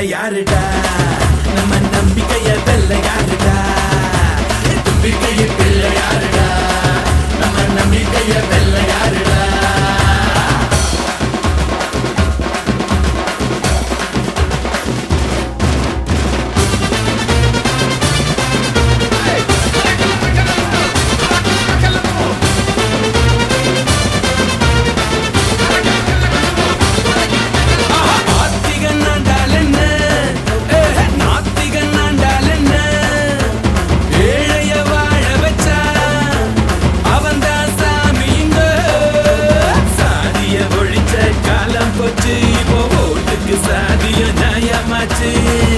பிள்ளை யாருடா நம்ம நம்பிக்கைய வெல்ல யாருடா தும்பிக்கைய பிள்ளை யாருடா நம்ம நம்பிக்கைய வெல்ல யாருடா ஆத்திகன் ஆண்டால் என்ன ஏஹே, நாத்திகன் ஆண்டால் என்ன ஏழைய வாழ வச்சா அவன்தான் சாமிங்க சாதிய ஒழிச்ச காலம் போச்சு இப்போ ஓட்டுக்கு சாதியம் நியாயமாச்சு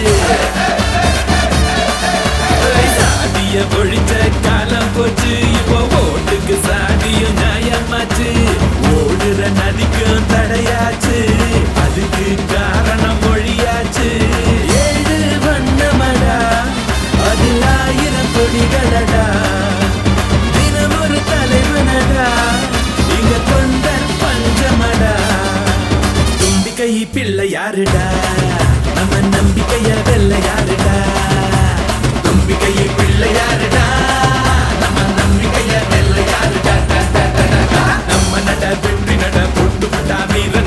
சாதிய ஒழிச்ச காலம் போச்சு இப்போ ஓட்டுக்கு சாதியம் நியாயமாச்சு ஓடுற நதிக்கும் தடையாச்சு அதுக்கு காரணம் மொழியாச்சு ஏழு வண்ணமடா அதில் ஆயிரம் கொடிகளடா தினம் ஒரு தலைவனடா இங்க தொண்டர் பஞ்சமடா தும்பிக்கை பிள்ளை யாருடா நம்ம நம்பிக்கைய வெல்ல யாருடா தும்பிக்கை பிள்ளை யாருடா நம்ம நம்பிக்கைய வெல்ல யாருடா நம்ம நட வெற்றி நட பொட்டு பட்டா வீர